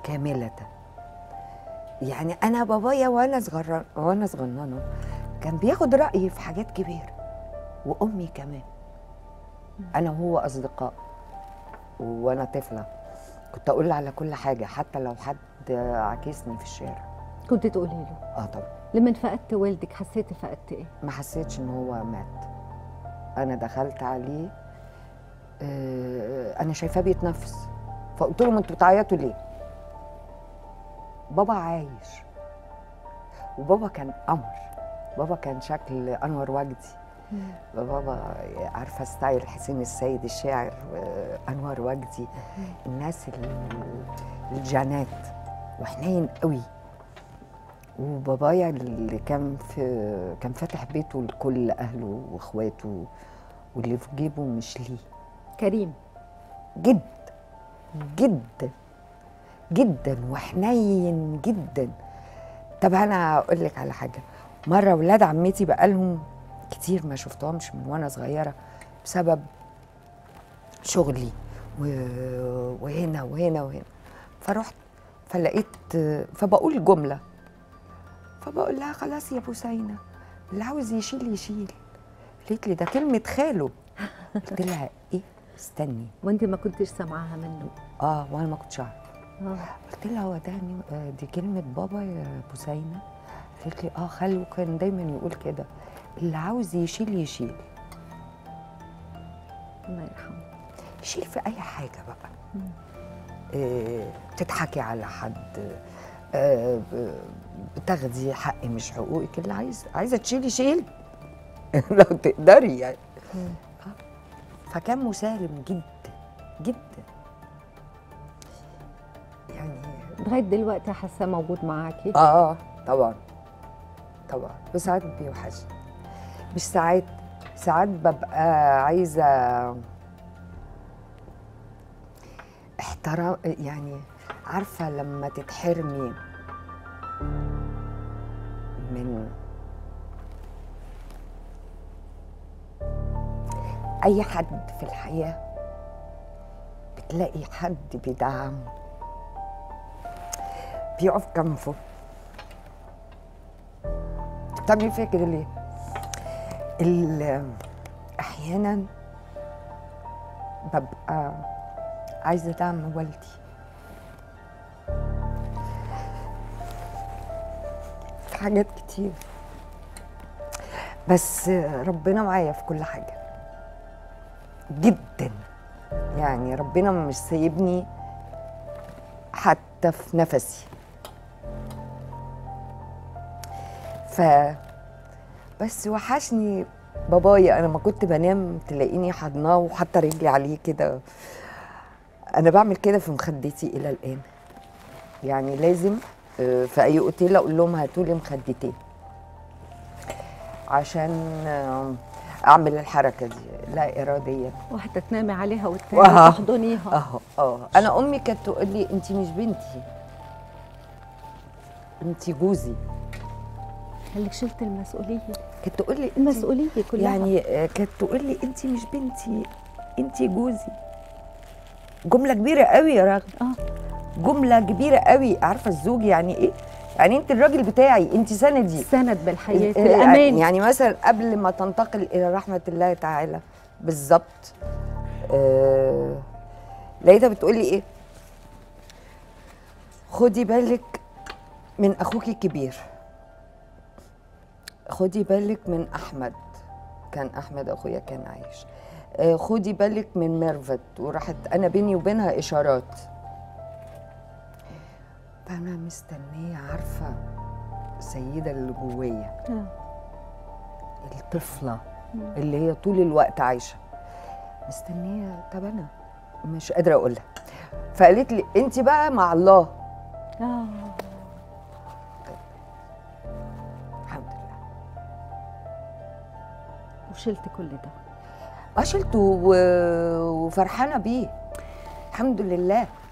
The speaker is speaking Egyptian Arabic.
كامله يعني انا بابايا وانا صغر وانا صغننه كان بياخد رايي في حاجات كبيره وامي كمان انا وهو اصدقاء وانا طفله كنت اقول له على كل حاجه حتى لو حد عاكسني في الشارع كنت تقولي له اه طبعا لما فقدت والدك حسيتي فقدت ايه ما حسيتش ان هو مات انا دخلت عليه آه، انا شايفاه بيتنفس فقلت لهم انتوا بتعيطوا ليه بابا عايش وبابا كان قمر بابا كان شكل انور وجدي بابا عارفه ستايل حسين السيد الشاعر آه، انور وجدي الناس ال- الجانات وحنين قوي وبابايا اللي كان في كان فاتح بيته لكل اهله واخواته واللي في جيبه مش ليه كريم جد جدا جدا وحنين جدا طب انا اقول لك على حاجه مره ولاد عمتي بقالهم كتير ما شفتهمش من وانا صغيره بسبب شغلي و... وهنا وهنا وهنا فرحت فلقيت فبقول جمله فبقول لها خلاص يا بوسينه اللي عاوز يشيل يشيل قالت لي ده كلمه خاله قلت لها ايه استني وانت ما كنتش سامعاها منه اه وانا ما كنتش اعرف اه قلت لها هو ده ني- آه، دي كلمه بابا يا بوسينه قالت لي اه خاله كان دايما يقول كده اللي عاوز يشيل يشيل الله يرحمه يشيل في اي حاجه بقى آه تضحكي على حد آه ب- بتاخدي حق مش حقوقك اللي عايز عايزه تشيلي شيل لو تقدري يعني آه. فكان مسالم جدا جدا يعني لغايه دلوقتي حاسه موجود معاكي اه طبعا طبعا بس ساعات بيوحشني مش ساعات ساعات ببقى عايزه احترام يعني عارفه لما تتحرمي من اي حد في الحياه بتلاقي حد بيدعمه بيقف جنبه بتعملي فيا كده ليه؟ ال- احيانا ببقى عايزه دعم والدي في حاجات كتير بس ربنا معايا في كل حاجه جدا يعني ربنا مش سايبني حتى في نفسي ف بس وحشني بابايا انا ما كنت بنام تلاقيني حضناه وحاطه رجلي عليه كده انا بعمل كده في مخدتي الى الان يعني لازم آه، في اي اوتيل اقول لهم هاتوا لي مخدتين عشان آه، اعمل الحركه دي لا اراديا واحده تنامي عليها والتانيه واه. تحضنيها اهو اه انا امي كانت تقول لي انت مش بنتي انت جوزي خليك شلت المسؤوليه كانت تقول لي أنت- المسؤوليه كلها يعني آه، كانت تقول لي انت مش بنتي انت جوزي جمله كبيره قوي يا رغم اه جمله كبيره قوي عارفه الزوج يعني ايه يعني انت الراجل بتاعي انت سندي سند بالحياه آه، الامان يعني مثلا قبل ما تنتقل الى رحمه الله تعالى بالظبط آه لقيتها بتقول لي ايه خدي بالك من اخوكي الكبير خدي بالك من احمد كان احمد اخويا كان عايش آه خدي بالك من ميرفت وراحت انا بيني وبينها اشارات فانا مستنيه عارفه السيده اللي جوايا آه. الطفله اللي هي طول الوقت عايشه مستنيه طب انا مش قادره اقولها فقالت لي انت بقى مع الله اه الحمد لله وشلت كل ده اه شلته و- وفرحانه بيه الحمد لله